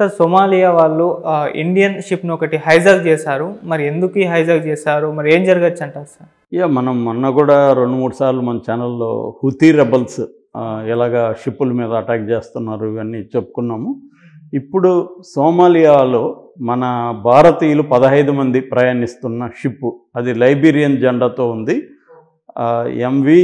Sir Somalia వాళ్ళు ఆ, Indian షిప్ను ఒకటి హైజాక్ చేశారు మరి ఎందుకు ఈ హైజాక్ చేశారు మరి ఏం జరగచ్చు అంటారు సార్ ఇక మనం మొన్న కూడా రెండు మూడు సార్లు మన ఛానల్లో హుతీ రెబల్స్ ఆ, ఎలాగా షిప్పుల మీద అటాక్ చేస్తున్నారు ఇవన్నీ చెప్పుకున్నాము ఇప్పుడు సోమాలియాలో మన భారతీయులు పదహైదు మంది ప్రయాణిస్తున్న షిప్ అది లైబీరియన్ జెండాతో ఉంది ఎంవి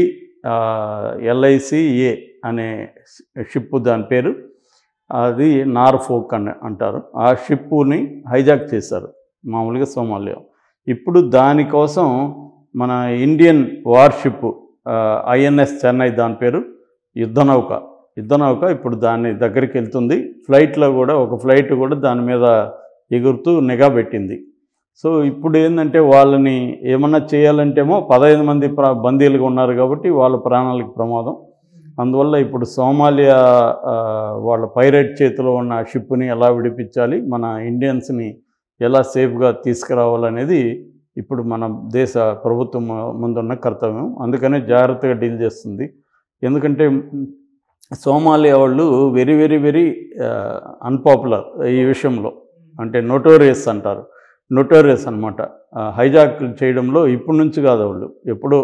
ఎల్ఐసిఏ అనే షిప్ దాని పేరు అది నార్ఫోక్ అని అంటారు ఆ షిప్పుని హైజాక్ చేశారు మామూలుగా సోమాలియా ఇప్పుడు దానికోసం మన ఇండియన్ వార్షిప్ ఐఎన్ఎస్ చెన్నై దాని పేరు యుద్ధనౌక యుద్ధనౌక ఇప్పుడు దాని దగ్గరికి వెళ్తుంది ఫ్లైట్లో కూడా ఒక ఫ్లైట్ కూడా దాని మీద ఎగురుతూ నిఘా పెట్టింది సో ఇప్పుడు ఏంటంటే వాళ్ళని ఏమన్నా చేయాలంటేమో పదహైదు మంది ప్ర బందీలుగా ఉన్నారు కాబట్టి వాళ్ళ ప్రాణాలకు ప్రమాదం అందువల్ల ఇప్పుడు సోమాలియా ఆ, వాళ్ళ పైరేట్ చేతిలో ఉన్న షిప్ని ఎలా విడిపించాలి మన ఇండియన్స్ని ఎలా సేఫ్గా తీసుకురావాలనేది ఇప్పుడు మన దేశ ప్రభుత్వం ముందున్న కర్తవ్యం అందుకనే జాగ్రత్తగా డీల్ చేస్తుంది ఎందుకంటే సోమాలియా వాళ్ళు వెరీ వెరీ వెరీ అన్పాపులర్ ఈ విషయంలో అంటే నోటోరియస్ అంటారు నోటోరియస్ అనమాట హైజాక్ చేయడంలో ఇప్పటి నుంచి కాదు వాళ్ళు ఎప్పుడో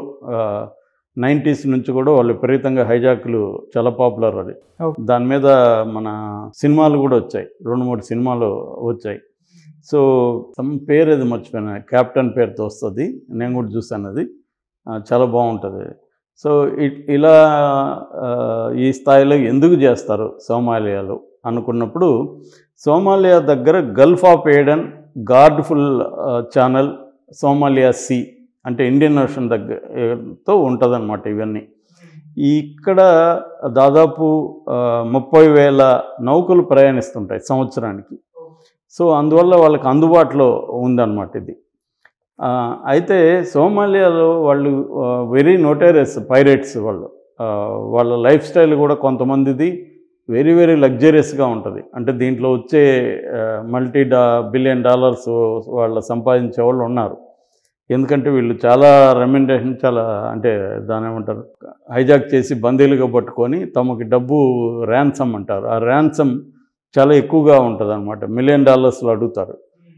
నైంటీస్ నుంచి కూడా వాళ్ళు విపరీతంగా హైజాక్లు చాలా పాపులర్ అది Okay. దాని మీద మన సినిమాలు కూడా వచ్చాయి రెండు మూడు సినిమాలు వచ్చాయి సో తమ పేరు అది మర్చిపోయినా క్యాప్టెన్ పేరుతో వస్తుంది నేను కూడా చూశాను అది ఆ, చాలా బాగుంటుంది సో ఇ- ఇలా ఆ, ఈ స్థాయిలో ఎందుకు చేస్తారు సోమాలియాలో అనుకున్నప్పుడు సోమాలియా దగ్గర Gulf of Aden Guardafui channel Somalia sea అంటే ఇండియన్ ఓషన్ దగ్గరతో ఉంటుందన్నమాట ఇవన్నీ ఇక్కడ దాదాపు ఆ, ముప్పై వేల నౌకలు ప్రయాణిస్తుంటాయి సంవత్సరానికి సో అందువల్ల వాళ్ళకి అందుబాటులో ఉందన్నమాట ఇది ఆ, అయితే సోమాలియాలో వాళ్ళు వెరీ నోటేరియస్ పైరేట్స్ వాళ్ళు ఆ, వాళ్ళ లైఫ్ స్టైల్ కూడా కొంతమందిది వెరీ వెరీ లగ్జరియస్గా ఉంటుంది అంటే దీంట్లో వచ్చే మల్టీ డా బిలియన్ డాలర్స్ వాళ్ళు సంపాదించే వాళ్ళు ఉన్నారు ఎందుకంటే వీళ్ళు చాలా రెమ్యునరేషన్ చాలా అంటే దాని ఏమంటారు హైజాక్ చేసి బందీలుగా పట్టుకొని తమకి డబ్బు ర్యాన్సమ్ అంటారు ఆ ర్యాన్సమ్ చాలా ఎక్కువగా ఉంటుంది అనమాట మిలియన్ డాలర్స్లో అడుగుతారు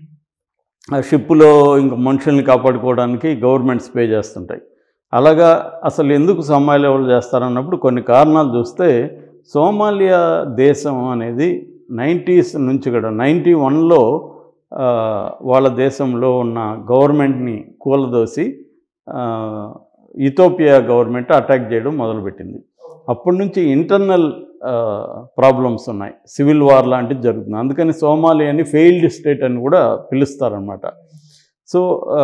ఆ షిప్పులో ఇంకా మనుషుల్ని కాపాడుకోవడానికి గవర్నమెంట్స్ పే చేస్తుంటాయి అలాగా అసలు ఎందుకు సోమాలియా వాళ్ళు చేస్తారన్నప్పుడు కొన్ని కారణాలు చూస్తే సోమాలియా దేశం అనేది నైంటీస్ నుంచి కూడా నైంటీ వన్లో వాళ్ళ దేశంలో ఉన్న గవర్నమెంట్ని కూలదోసి ఆ, ఇథోపియా గవర్నమెంట్ అటాక్ చేయడం మొదలుపెట్టింది అప్పటి నుంచి ఇంటర్నల్ ప్రాబ్లమ్స్ ఉన్నాయి సివిల్ వార్ లాంటిది జరుగుతుంది అందుకని సోమాలియాని ఫెయిల్డ్ స్టేట్ అని కూడా పిలుస్తారనమాట సో ఆ,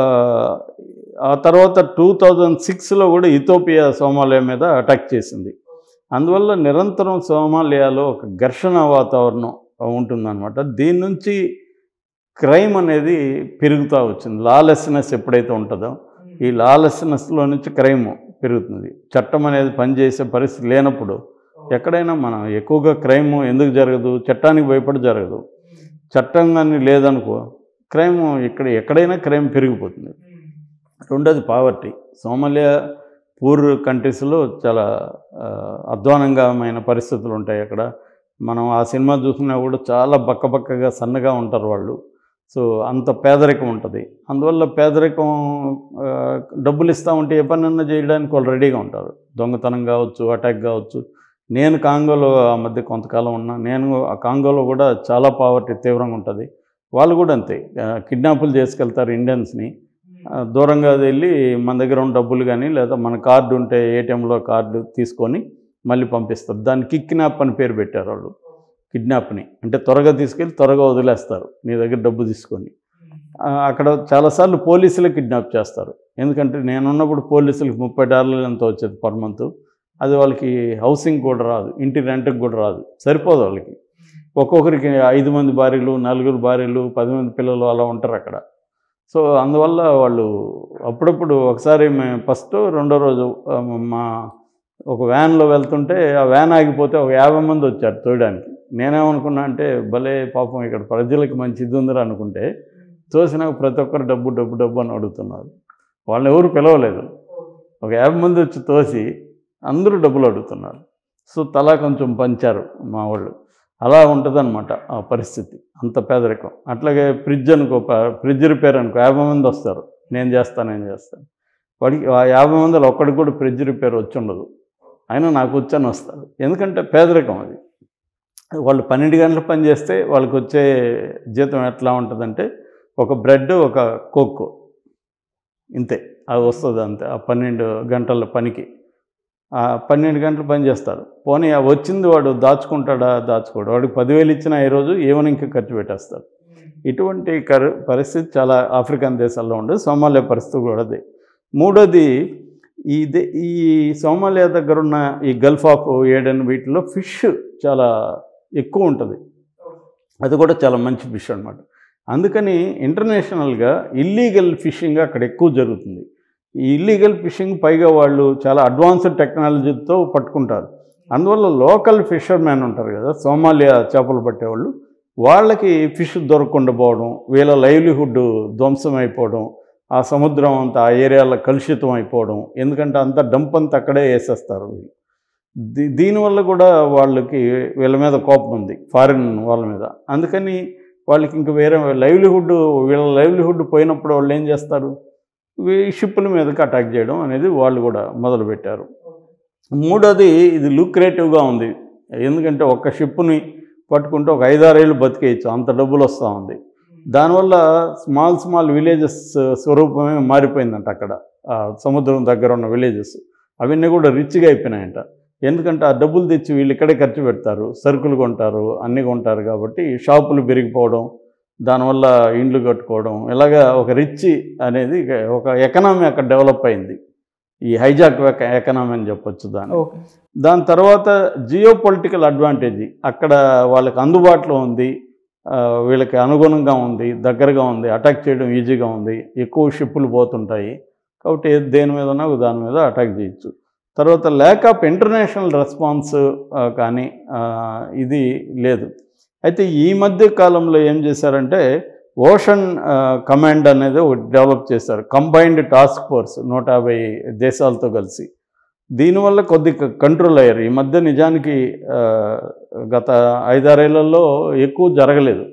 ఆ తర్వాత టూ థౌజండ్ సిక్స్లో కూడా ఇథోపియా సోమాలియా మీద అటాక్ చేసింది అందువల్ల నిరంతరం సోమాలియాలో ఒక ఘర్షణ వాతావరణం ఉంటుందన్నమాట దీని నుంచి క్రైమ్ అనేది పెరుగుతూ వచ్చింది లాలెస్నెస్ ఎప్పుడైతే ఉంటుందో ఈ లాలెస్నెస్లో నుంచి క్రైమ్ పెరుగుతుంది చట్టం అనేది పనిచేసే పరిస్థితి లేనప్పుడు ఎక్కడైనా మనం ఎక్కువగా క్రైమ్ ఎందుకు జరగదు చట్టానికి భయపడి జరగదు చట్టం కానీ లేదనుకో క్రైమ్ ఇక్కడ ఎక్కడైనా క్రైమ్ పెరిగిపోతుంది రెండోది పావర్టీ సోమాలియా పూర్ కంట్రీస్లో చాలా ఆ, అధ్వానంగమైన పరిస్థితులు ఉంటాయి అక్కడ మనం ఆ సినిమా చూసినా కూడా చాలా బక్కబక్కగా సన్నగా ఉంటారు వాళ్ళు సో అంత పేదరికం ఉంటుంది అందువల్ల పేదరికం ఆ, డబ్బులు ఇస్తూ ఉంటే ఏ పనన్నా చేయడానికి వాళ్ళు రెడీగా ఉంటారు దొంగతనం కావచ్చు అటాక్ కావచ్చు నేను కాంగోలో ఆ మధ్య కొంతకాలం ఉన్నా నేను ఆ కాంగోలో కూడా చాలా పావర్టీ తీవ్రంగా ఉంటుంది వాళ్ళు కూడా అంతే కిడ్నాపులు చేసుకెళ్తారు ఇండియన్స్ని ఆ, దూరంగా వెళ్ళి మన దగ్గర ఉన్న డబ్బులు కానీ లేదా మన కార్డు ఉంటే ఏటీఎంలో కార్డు తీసుకొని మళ్ళీ పంపిస్తారు దాన్ని కిడ్నాప్ అని పేరు పెట్టారు వాళ్ళు కిడ్నాప్ని అంటే త్వరగా తీసుకెళ్ళి త్వరగా వదిలేస్తారు నీ దగ్గర డబ్బు తీసుకొని ఆ, అక్కడ చాలాసార్లు పోలీసులే కిడ్నాప్ చేస్తారు ఎందుకంటే నేనున్నప్పుడు పోలీసులకి ముప్పై డాలర్లు ఎంత వచ్చేది పర్ మంత్ అది వాళ్ళకి హౌసింగ్ కూడా రాదు ఇంటి రెంట్కి కూడా రాదు సరిపోదు వాళ్ళకి ఒక్కొక్కరికి ఐదు మంది భార్యలు నలుగురు భార్యలు పది మంది పిల్లలు అలా ఉంటారు అక్కడ సో అందువల్ల వాళ్ళు అప్పుడప్పుడు ఒకసారి మేము ఫస్ట్ రెండో రోజు ఆ, మా ఒక వ్యాన్లో వెళ్తుంటే ఆ వ్యాన్ ఆగిపోతే ఒక యాభై మంది వచ్చారు తోయడానికి నేనేమనుకున్నా అంటే భలే పాపం ఇక్కడ ప్రజలకి మంచి ఇది ఉందిరా అనుకుంటే తోసినాక ప్రతి ఒక్కరు డబ్బు డబ్బు డబ్బు అని అడుగుతున్నారు వాళ్ళని ఎవరు పిలవలేదు ఒక యాభై మంది వచ్చి తోసి అందరూ డబ్బులు అడుగుతున్నారు సో తలా కొంచెం పంచారు మా వాళ్ళు అలా ఉంటుందన్నమాట ఆ పరిస్థితి అంత పేదరికం అట్లాగే ఫ్రిడ్జ్ అనుకో ప- ఫ్రిడ్జ్ రిపేర్ అనుకో యాభై మంది వస్తారు నేను చేస్తాను నేను చేస్తాను వాడికి ఆ యాభై మందిలో ఒక్కడికి కూడా ఫ్రిడ్జ్ రిపేర్ వచ్చి ఉండదు అయినా నాకు వచ్చని వస్తారు ఎందుకంటే పేదరికం అది వాళ్ళు పన్నెండు గంటల పని చేస్తే వాళ్ళకి వచ్చే జీతం ఎట్లా ఉంటుందంటే ఒక బ్రెడ్ ఒక కోక్ ఇంతే అది వస్తుంది అంతే ఆ పన్నెండు గంటల పనికి ఆ పన్నెండు గంటలు పని చేస్తారు పోనీ ఆ వచ్చింది వాడు దాచుకుంటాడా దాచుకోడు వాడికి పదివేలు ఇచ్చినా ఈ రోజు ఏమైనా ఇంకా ఖర్చు పెట్టేస్తారు ఇటువంటి కరు పరిస్థితి చాలా ఆఫ్రికన్ దేశాల్లో ఉండదు సోమాలియా పరిస్థితి కూడా అదే మూడోది ఈ దే ఈ సోమాలియా దగ్గర ఉన్న ఈ గల్ఫ్ ఆఫ్ ఏడెన్ వీటిలో ఫిష్ చాలా ఎక్కువ ఉంటుంది అది కూడా చాలా మంచి ఫిష్ అనమాట అందుకని ఇంటర్నేషనల్గా ఇల్లీగల్ ఫిషింగ్ అక్కడ ఎక్కువ జరుగుతుంది ఈ ఇల్లీగల్ ఫిషింగ్ పైగా వాళ్ళు చాలా అడ్వాన్స్డ్ టెక్నాలజీతో పట్టుకుంటారు అందువల్ల లోకల్ ఫిషర్మెన్ ఉంటారు కదా సోమాలియా చేపలు పట్టేవాళ్ళు వాళ్ళకి ఫిష్ దొరకకుండా పోవడం వీళ్ళ లైవ్లీహుడ్ ధ్వంసం అయిపోవడం ఆ సముద్రం అంతా ఆ ఏరియాలో కలుషితం అయిపోవడం ఎందుకంటే అంత డంప్ అంతా అక్కడే వేసేస్తారు వీళ్ళు దీ దీనివల్ల కూడా వాళ్ళకి వీళ్ళ మీద కోపం ఉంది ఫారిన్ వాళ్ళ మీద అందుకని వాళ్ళకి ఇంక వేరే లైవ్లీహుడ్ వీళ్ళ లైవ్లీహుడ్ పోయినప్పుడు వాళ్ళు ఏం చేస్తారు ఈ షిప్పుల మీదకి అటాక్ చేయడం అనేది వాళ్ళు కూడా మొదలుపెట్టారు మూడోది ఇది లూక్రేటివ్గా ఉంది ఎందుకంటే ఒక షిప్ని పట్టుకుంటే ఒక ఐదారేళ్ళు బతికేయచ్చు అంత డబ్బులు వస్తూ ఉంది దానివల్ల స్మాల్ స్మాల్ విలేజెస్ స్వరూపమే మారిపోయిందంట అక్కడ ఆ సముద్రం దగ్గర ఉన్న విలేజెస్ అవన్నీ కూడా రిచ్గా అయిపోయినాయంట ఎందుకంటే ఆ డబ్బులు తెచ్చి వీళ్ళు ఇక్కడే ఖర్చు పెడతారు సరుకులు కొంటారు అన్నీ కొంటారు కాబట్టి షాపులు పెరిగిపోవడం దానివల్ల ఇండ్లు కట్టుకోవడం ఇలాగా ఒక రిచ్ అనేది ఒక ఎకనామీ అక్కడ డెవలప్ అయింది ఈ హైజాక్ ఎకనామీ అని చెప్పొచ్చు దాన్ని ఓకే దాని తర్వాత జియో పొలిటికల్ అడ్వాంటేజ్ అక్కడ వాళ్ళకి అందుబాటులో ఉంది ఆ, వీళ్ళకి అనుగుణంగా ఉంది దగ్గరగా ఉంది అటాక్ చేయడం ఈజీగా ఉంది ఎక్కువ షిప్పులు పోతుంటాయి కాబట్టి ఏది దేని మీద ఉన్నా దాని మీద అటాక్ చేయొచ్చు తర్వాత ల్యాక్ ఆఫ్ ఇంటర్నేషనల్ రెస్పాన్స్ కానీ ఆ, ఇది లేదు అయితే ఈ మధ్య కాలంలో ఏం చేశారంటే ఓషన్ కమాండ్ అనేది ఒకటి డెవలప్ చేశారు కంబైన్డ్ టాస్క్ ఫోర్స్ నూట యాభై దేశాలతో కలిసి దీనివల్ల కొద్ది కంట్రోల్ అయ్యారు ఈ మధ్య నిజానికి ఆ, గత ఐదారేళ్లలో ఎక్కువ జరగలేదు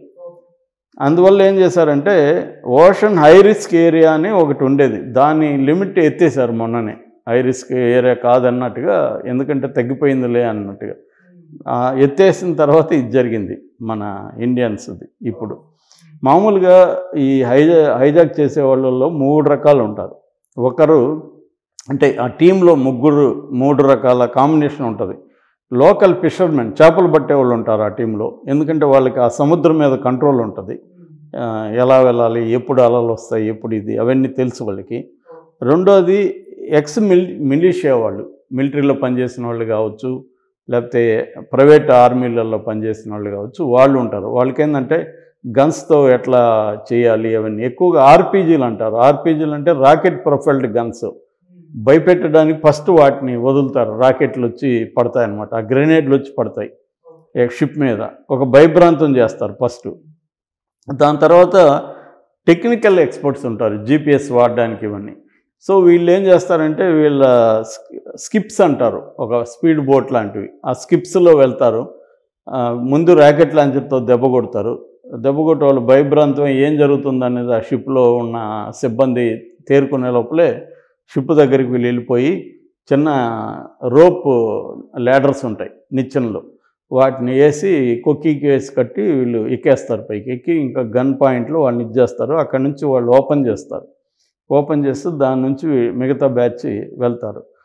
అందువల్ల ఏం చేశారంటే ఓషన్ హై రిస్క్ ఏరియా అని ఒకటి ఉండేది దాని లిమిట్ ఎత్తేసారు మొన్ననే హై రిస్క్ ఏరియా కాదన్నట్టుగా ఎందుకంటే తగ్గిపోయిందిలే అన్నట్టుగా ఆ, ఎత్తేసిన తర్వాత ఇది జరిగింది మన ఇండియన్స్ది ఇప్పుడు మామూలుగా ఈ హైజా హైజాక్ చేసే వాళ్ళల్లో మూడు రకాలు ఉంటారు ఒకరు అంటే ఆ టీంలో ముగ్గురు మూడు రకాల కాంబినేషన్ ఉంటుంది లోకల్ ఫిషర్మెన్ చేపలు పట్టేవాళ్ళు ఉంటారు ఆ టీంలో ఎందుకంటే వాళ్ళకి ఆ సముద్రం మీద కంట్రోల్ ఉంటుంది ఆ, ఎలా వెళ్ళాలి ఎప్పుడు అలలు వస్తాయి ఎప్పుడు ఇది అవన్నీ తెలుసు వాళ్ళకి రెండోది ఎక్స్ మిల్ మిలిషియా వాళ్ళు మిలిటరీలో పనిచేసిన వాళ్ళు కావచ్చు లేకపోతే ప్రైవేట్ ఆర్మీలలో పనిచేసిన వాళ్ళు కావచ్చు వాళ్ళు ఉంటారు వాళ్ళకి ఏంటంటే గన్స్తో ఎట్లా చేయాలి అవన్నీ ఎక్కువగా ఆర్పీజీలు అంటారు ఆర్పీజీలు అంటే రాకెట్ ప్రొఫైల్డ్ గన్స్ భయపెట్టడానికి ఫస్ట్ వాటిని వదులుతారు రాకెట్లు వచ్చి పడతాయి అన్నమాట ఆ గ్రెనేడ్లు వచ్చి పడతాయి షిప్ మీద ఒక భయభ్రాంతం చేస్తారు ఫస్ట్ దాని తర్వాత టెక్నికల్ ఎక్స్పర్ట్స్ ఉంటారు జీపీఎస్ వాడడానికి ఇవన్నీ సో వీళ్ళు ఏం చేస్తారంటే వీళ్ళ స్కిప్స్ అంటారు ఒక స్పీడ్ బోట్ లాంటివి ఆ స్కిప్స్లో వెళ్తారు ఆ, ముందు ర్యాకెట్ లాంచర్తో దెబ్బ కొడతారు దెబ్బ కొట్టే వాళ్ళు భయభ్రాంతం ఏం జరుగుతుంది అనేది ఆ షిప్లో ఉన్న సిబ్బంది తేరుకునే లోపలే షిప్ దగ్గరికి వీళ్ళు వెళ్ళిపోయి చిన్న రోప్ ల్యాడర్స్ ఉంటాయి నిచ్చెనలు వాటిని వేసి కొక్కికి వేసి కట్టి వీళ్ళు ఎక్కేస్తారు పైకి ఎక్కి ఇంకా గన్ పాయింట్లో వాళ్ళని ఇచ్చేస్తారు అక్కడి నుంచి వాళ్ళు ఓపెన్ చేస్తారు ఓపెన్ చేస్తే దాని నుంచి మిగతా బ్యాచ్ వెళ్తారు